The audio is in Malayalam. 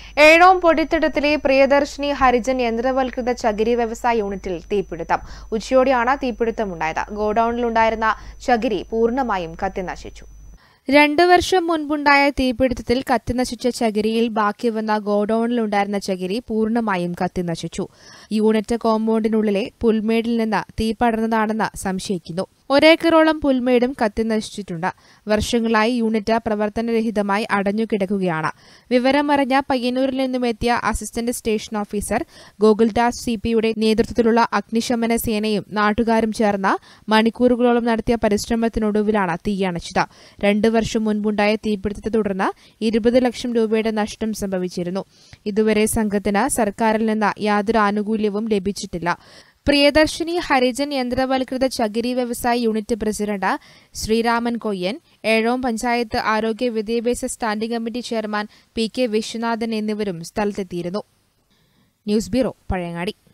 ഏഴോം പൊടിത്തിടത്തിലെ പ്രിയദർശിനി ഹരിജൻ യന്ത്രവൽകൃത ചകിരി വ്യവസായ യൂണിറ്റിൽ തീപിടുത്തം ഉച്ചയോടെയാണ് തീപിടുത്തമുണ്ടായത് ഗോഡൌണിലുണ്ടായിരുന്ന ചകിരി പൂർണ്ണമായും കത്തിനശിച്ചു രണ്ടു വർഷം മുൻപുണ്ടായ തീപിടുത്തത്തിൽ കത്തിനശിച്ച ചകിരിയിൽ ബാക്കി വന്ന ഗോഡൌണിലുണ്ടായിരുന്ന ചകിരി പൂർണ്ണമായും കത്തിനശിച്ചു യൂണിറ്റ് കോമ്പൗണ്ടിനുള്ളിലെ പുൽമേടിൽ നിന്ന് തീ പടർന്നതാണെന്ന് സംശയിക്കുന്നു ഒരേക്കറോളം പുൽമേടും കത്തിനശിച്ചിട്ടുണ്ട് വർഷങ്ങളായി യൂണിറ്റ് പ്രവർത്തനരഹിതമായി അടഞ്ഞുകിടക്കുകയാണ് വിവരമറിഞ്ഞ പയ്യന്നൂരിൽ നിന്നും എത്തിയ assistant station officer Gokuldas C പിയുടെ നേതൃത്വത്തിലുള്ള അഗ്നിശമന സേനയും നാട്ടുകാരും ചേർന്ന് മണിക്കൂറുകളോളം നടത്തിയ പരിശ്രമത്തിനൊടുവിലാണ് തീയണച്ചത് രണ്ടു വർഷം മുൻപുണ്ടായ തീപിടുത്തത്തെ തുടർന്ന് ഇരുപത് ലക്ഷം രൂപയുടെ നഷ്ടം സംഭവിച്ചിരുന്നു ഇതുവരെ സംഘത്തിന് സർക്കാരിൽ നിന്ന് യാതൊരു ആനുകൂല്യവും ലഭിച്ചിട്ടില്ല പ്രിയദർശിനി ഹരിജൻ യന്ത്രവൽകൃത ചകിരി വ്യവസായ യൂണിറ്റ് പ്രസിഡന്റ് ശ്രീരാമൻ കൊയ്യൻ ഏഴോം പഞ്ചായത്ത് ആരോഗ്യ വിദ്യാഭ്യാസ standing committee chairman P K Viswanathan എന്നിവരും സ്ഥലത്തെത്തിയിരുന്നു ന്യൂസ് ബ്യൂറോ പഴയങ്ങാടി